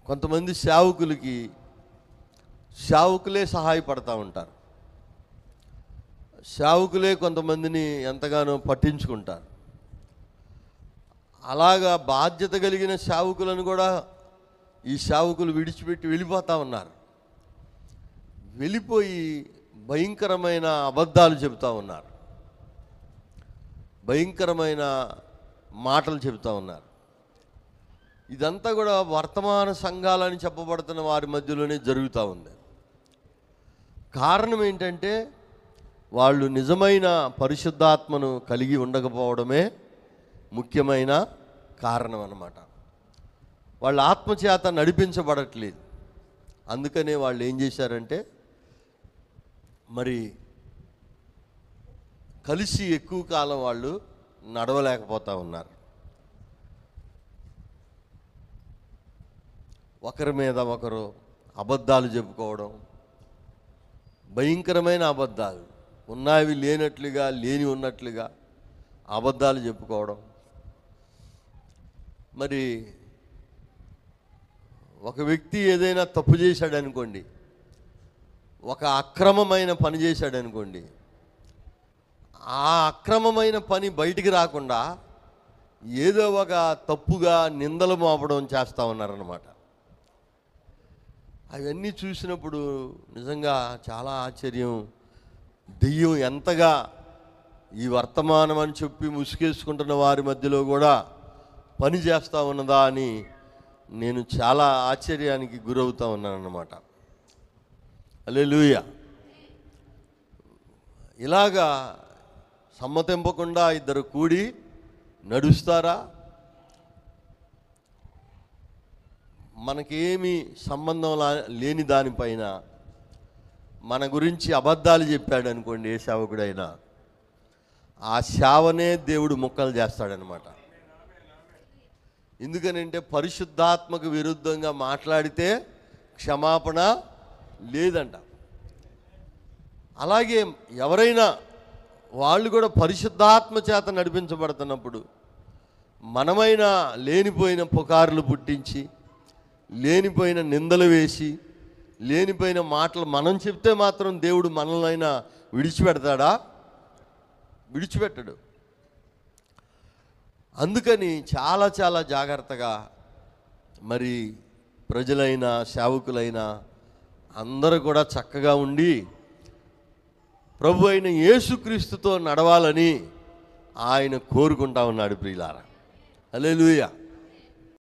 కొంతమంది సేవకులకి సేవకులే సహాయపడతా ఉంటారు సేవకులే కొంతమందిని ఎంతగానో పట్టించుకుంటారు అలాగా బాధ్యత కలిగిన సేవకులను కూడా ఈ సేవకులు విడిచిపెట్టి వెళ్ళిపోతా ఉన్నారు వెళ్ళిపోయి భయంకరమైన అబద్ధాలు చెబుతూ ఉన్నారు భయంకరమైన మాటలు చెబుతూ ఉన్నారు ఇదంతా కూడా వర్తమాన సంఘాలని చెప్పబడుతున్న వారి మధ్యలోనే జరుగుతూ ఉంది కారణం ఏంటంటే వాళ్ళు నిజమైన పరిశుద్ధాత్మను కలిగి ఉండకపోవడమే ముఖ్యమైన కారణం అన్నమాట వాళ్ళ ఆత్మచేత నడిపించబడట్లేదు అందుకనే వాళ్ళు ఏం చేశారంటే మరి కలిసి ఎక్కువ కాలం వాళ్ళు నడవలేకపోతా ఉన్నారు ఒకరి మీద ఒకరు అబద్ధాలు చెప్పుకోవడం భయంకరమైన అబద్ధాలు ఉన్నవి లేనట్లుగా లేని ఉన్నట్లుగా అబద్ధాలు చెప్పుకోవడం మరి ఒక వ్యక్తి ఏదైనా తప్పు చేశాడు అనుకోండి ఒక అక్రమమైన పని చేశాడు అనుకోండి ఆ అక్రమమైన పని బయటికి రాకుండా ఏదో ఒక తప్పుగా నిందలు మోపడం చేస్తూ ఉన్నారన్నమాట అవన్నీ చూసినప్పుడు నిజంగా చాలా ఆశ్చర్యం దెయ్యం ఎంతగా ఈ వర్తమానం అని చెప్పి ముసుగేసుకుంటున్న వారి మధ్యలో కూడా పని చేస్తూ ఉన్నదా అని నేను చాలా ఆశ్చర్యానికి గురవుతా ఉన్నాను అన్నమాట అలెలుయ ఇలాగా సమ్మతింపకుండా ఇద్దరు కూడి నడుస్తారా మనకేమి సంబంధం లా- లేని దానిపైన మన గురించి అబద్ధాలు చెప్పాడు అనుకోండి ఏ సేవకుడైనా ఆ సేవనే దేవుడు ముక్కలు చేస్తాడనమాట ఎందుకనంటే పరిశుద్ధాత్మకు విరుద్ధంగా మాట్లాడితే క్షమాపణ లేదంట అలాగే ఎవరైనా వాళ్ళు కూడా పరిశుద్ధాత్మ చేత నడిపించబడుతున్నప్పుడు మనమైనా లేనిపోయిన పుకార్లు పుట్టించి లేనిపోయిన నిందలు వేసి లేనిపోయిన మాటలు మనం చెప్తే మాత్రం దేవుడు మనల్నైనా విడిచిపెడతాడా విడిచిపెట్టడు అందుకని చాలా చాలా జాగ్రత్తగా మరి ప్రజలైనా సేవకులైనా అందరూ కూడా చక్కగా ఉండి ప్రభు అయిన యేసుక్రీస్తుతో నడవాలని ఆయన కోరుకుంటా ఉన్నాడు ప్రియులారా అలే